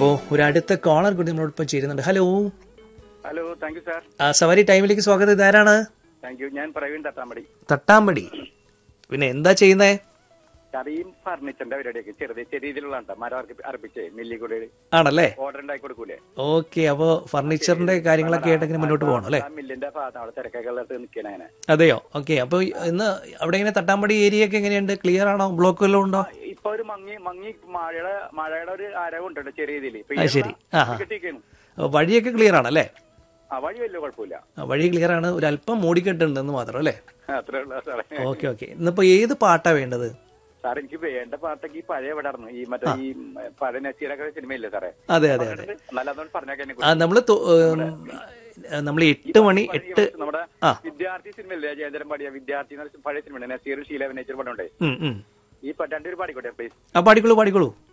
അപ്പോൾ ഒരു അടുത്ത കോളർ കൂടി നമ്മളോടൊപ്പം ചേരുന്നുണ്ട് hello hello thank you sir ആ, സവാരി ടൈമിലേക്ക് സ്വാഗതം ഇതാരാണ് താങ്ക് യു ഞാൻ പ്രവീൺ തട്ടാമ്പടി തട്ടാമ്പടി പിന്നെ എന്താ ചെയ്യുന്നേ കറിയും ഫർണിച്ചറിന്റെ പരിപാടിയൊക്കെ ചെറുത് ചെറിയ രീതിയിലുള്ള മരം അർപ്പി- അർപ്പിച്ചേ മില്ലിക്കൂടെ ആണല്ലേ ഓർഡർ ഉണ്ടാക്കി കൊടുക്കൂലേ ഓക്കെ അപ്പോൾ ഫർണിച്ചറിന്റെ കാര്യങ്ങളൊക്കെ ആയിട്ട് ഇങ്ങനെ മുന്നോട്ട് പോകണം അല്ലേ ആ മില്ലിന്റെ ഭാഗത്ത് അവിടെ തിരക്കൊക്കെ ഉള്ളത് നിൽക്കണ അങ്ങനെ അതെയോ ഓക്കെ അപ്പോൾ ഇന്ന് അവിടെ ഇങ്ങനെ തട്ടാമ്പടി ഏരിയ ഒക്കെ എങ്ങനെയുണ്ട് ക്ലിയർ ആണോ ബ്ലോക്ക് വല്ലതും ഉണ്ടോ ഇപ്പൊ ഒരു മങ്ങി മങ്ങി മഴയുടെ മഴയുടെ ഒരു അരവുണ്ട് ചെറിയ രീതിയിൽ ഇപ്പൊ അത് ശരി. ആഹാ. കിട്ടിയിരിക്കുന്നു അപ്പോൾ വഴിയൊക്കെ ക്ലിയർ ആണല്ലേ ആ വഴി വലിയ കുഴപ്പമില്ല ആ, വഴി ക്ലിയർ ആണ് ഒരു അല്പം മൂടിക്കെട്ടുണ്ടെന്ന് മാത്രം അല്ലേ അത്രേ ഉള്ള സാറേ ഓക്കെ ഓക്കെ ഇന്നിപ്പോൾ ഏത് പാട്ടാ വേണ്ടത് സാർ എനിക്ക് വേണ്ട പാട്ടൊക്കെ ഈ പഴയ വിടായിരുന്നു ഈ മറ്റേ ഈ പഴയ നസീറൊക്കെ സിനിമയില്ലേ സാറേ അതെ അതെ അതെ നല്ല അതുകൊണ്ട് പറഞ്ഞേക്കാൻ ആ നമ്മൾ നമ്മൾ എട്ട് മണി എട്ട് നമ്മുടെ ആ. വിദ്യാർത്ഥി സിനിമയില്ലേ ജയചന്ദ്രൻ പാടിയ വിദ്യാർത്ഥി എന്ന് പറഞ്ഞ പഴയ സിനിമ നസീർ ഷീല അഭിനയിച്ചൊരു പടമുണ്ട് ഉം, ഉം. ഈ പ- രണ്ടുപേരും പാടിക്കോട്ടെ പ്ലീസ് ആ പാടിക്കോളൂ പാടിക്കോളൂ